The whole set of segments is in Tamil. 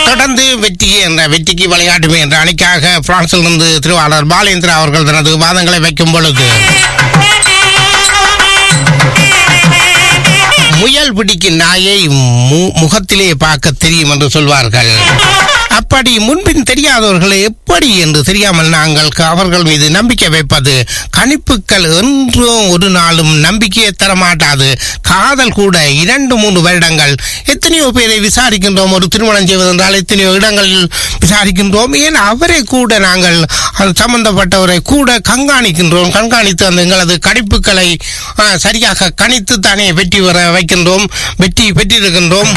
தொடர்ந்து வெற்றி என்ற வெற்றிக்கு விளையாட்டுமே என்ற அணிக்காக பிரான்சிலிருந்து திருவாளர் பாலேந்திரா அவர்கள் தனது வாதங்களை வைக்கும் பொழுது முயல் பிடிக்கும் நாயை மு- முகத்திலே பார்க்க தெரியும் என்று சொல்வார்கள் அப்படி முன்பின் தெரியாதவர்களை எப்படி என்று தெரியாமல் நாங்கள் க- அவர்கள் மீது நம்பிக்கை வைப்பது கணிப்புகள் என்றும் ஒரு நாளும் நம்பிக்கையை தரமாட்டாது காதல் கூட இரண்டு மூன்று வருடங்கள் எத்தனையோ பேரை விசாரிக்கின்றோம் ஒரு திருமணம் செய்வதென்றால் எத்தனையோ இடங்களில் விசாரிக்கின்றோம் ஏன் அவரை கூட நாங்கள் அது சம்பந்தப்பட்டவரை கூட கண்காணிக்கின்றோம் கண்காணித்து அந்த எங்களது கணிப்புகளை ஆ, சரியாக கணித்து தானே வெற்றி பெற வைக்கின்றோம் வெற்றி பெற்றிருக்கின்றோம்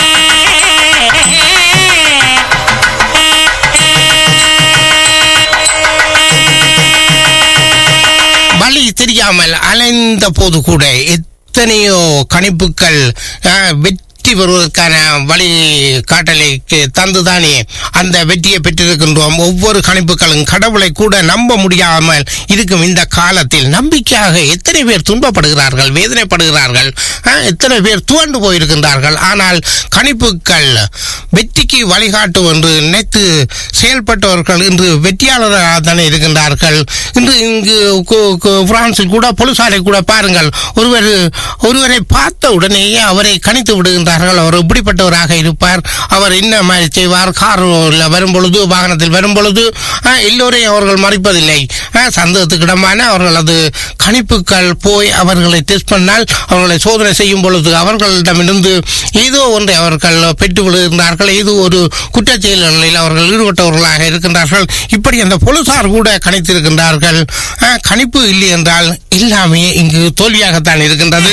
வழி தெரியாமல் அலைந்த போது கூட எத்தனையோ கணிப்புகள் அஹ், வெற்றி பெறுவதற்கான வழி காட்டலை தந்துதானே அந்த வெற்றியை பெற்றிருக்கின்றோம் ஒவ்வொரு கணிப்புகளும் கடவுளை கூட நம்ப முடியாமல் இருக்கும் இந்த காலத்தில் நம்பிக்கையாக எத்தனை பேர் துன்பப்படுகிறார்கள் வேதனைப்படுகிறார்கள் அஹ், எத்தனை பேர் துவண்டு போயிருக்கின்றார்கள் ஆனால் கணிப்புகள் வெற்றிக்கு வழிகாட்டும் என்று நினைத்து செயல்பட்டவர்கள் இன்று வெற்றியாளராக தானே இருக்கின்றார்கள் இன்று இங்கு கு- கு- பிரான்சில் கூட பொலிசாரை கூட பாருங்கள் ஒருவர் ஒருவரை பார்த்த உடனேயே அவரை கணித்து விடுகின்றார்கள் அவர் இப்படிப்பட்டவராக இருப்பார் அவர் என்ன மாதிரி செய்வார் காரில் வரும் பொழுது வாகனத்தில் வரும் பொழுது ஆஹ், எல்லோரையும் அவர்கள் மறைப்பதில்லை ஆஹ், சந்தேகத்துக்கிடமான அவர்களது கணிப்புகள் போய் அவர்களை டெஸ்ட் பண்ணால் அவர்களை சோதனை செய்யும் பொழுது அவர்களிடமிருந்து ஏதோ ஒன்றை அவர்கள் பெற்று விடுகின்றார்கள் ஏதோ ஒரு குற்றச் செயல்களில் அவர்கள் ஈடுபட்டவர்களாக இருக்கின்றார்கள் இப்படி அந்த போலீசார் கூட கணித்திருக்கின்றார்கள் ஆஹ், கணிப்பு இல்லை என்றால் எல்லாமே இங்கு தோல்வியாகத்தான் இருக்கின்றது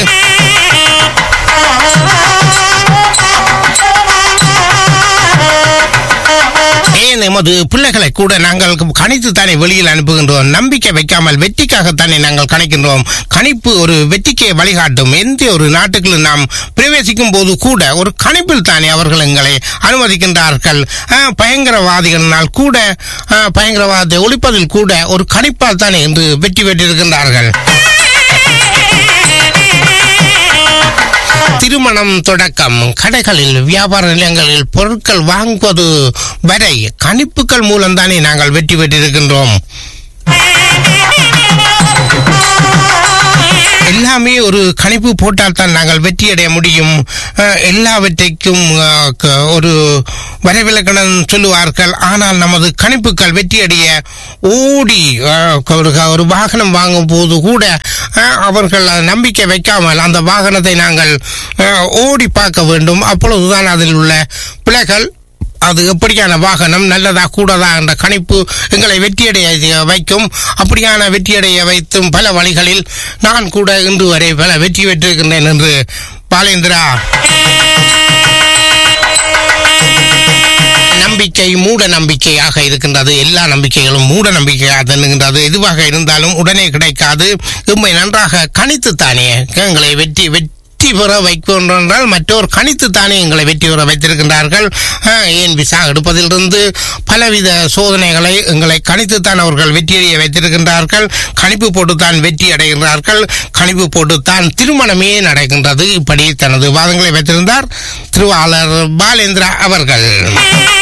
ஏன் எமது பிள்ளைகளை கூட நாங்கள் கணித்து தானே வெளியில் அனுப்புகின்றோம் நம்பிக்கை வைக்காமல் வெற்றிக்காகத்தானே நாங்கள் கணிக்கின்றோம் கணிப்பு ஒரு வெற்றிக்கே வழிகாட்டும் எந்த ஒரு நாட்டுக்குள்ள நாம் பிரவேசிக்கும் போது கூட ஒரு கணிப்பில் தானே அவர்கள் எங்களை அனுமதிக்கின்றார்கள் ஆஹ், பயங்கரவாதிகளினால் கூட ஆஹ், பயங்கரவாதத்தை ஒழிப்பதில் கூட ஒரு கணிப்பால் தானே இன்று வெற்றி பெற்றிருக்கின்றார்கள் திருமணம் தொடக்கம் கடைகளில் வியாபார நிலையங்களில் பொருட்கள் வாங்குவது வரை கணிப்புகள் மூலம்தானே நாங்கள் வெற்றி பெற்றிருக்கின்றோம் எல்லாமே ஒரு கணிப்பு போட்டால் தான் நாங்கள் வெற்றி அடைய முடியும் அஹ், எல்லாவற்றைக்கும் அஹ், க- ஒரு வரைவிலக்கணம் சொல்லுவார்கள் ஆனால் நமது கணிப்புகள் வெற்றி அடைய ஓடி அஹ், ஒரு ஒரு வாகனம் வாங்கும் போது கூட அஹ், அவர்கள் நம்பிக்கை வைக்காமல் அந்த வாகனத்தை நாங்கள் அஹ், ஓடி பார்க்க வேண்டும் அப்பொழுதுதான் அதில் உள்ள பிழைகள் அது எப்படியான வாகனம் நல்லதா கூடதா என்ற கணிப்பு எங்களை வெற்றியடைய வைக்கும் அப்படியான வெற்றியடைய வைத்தும் பல வழிகளில் நான் கூட இன்று வரை பல வெற்றி பெற்றிருக்கின்றேன் என்று பாலேந்திரா நம்பிக்கை மூட நம்பிக்கையாக இருக்கின்றது எல்லா நம்பிக்கைகளும் மூட நம்பிக்கையாக தன்னுகின்றது எதுவாக இருந்தாலும் உடனே கிடைக்காது எம்மை நன்றாக கணித்துத்தானே எங்களை வெற்றி வெற்றி பெற வைக்கின்றால் மற்றோர் கணித்துத்தானே எங்களை வெற்றி பெற வைத்திருக்கின்றார்கள் ஆஹ், ஏன் விசா எடுப்பதிலிருந்து பலவித சோதனைகளை எங்களை கணித்துத்தான் அவர்கள் வெற்றியடைய வைத்திருக்கின்றார்கள் கணிப்பு போட்டுத்தான் வெற்றி அடைகின்றார்கள் கணிப்பு போட்டுத்தான் திருமணமே நடக்கின்றது இப்படி தனது வாதங்களை வைத்திருந்தார் திருவாளர் பாலேந்திரா அவர்கள்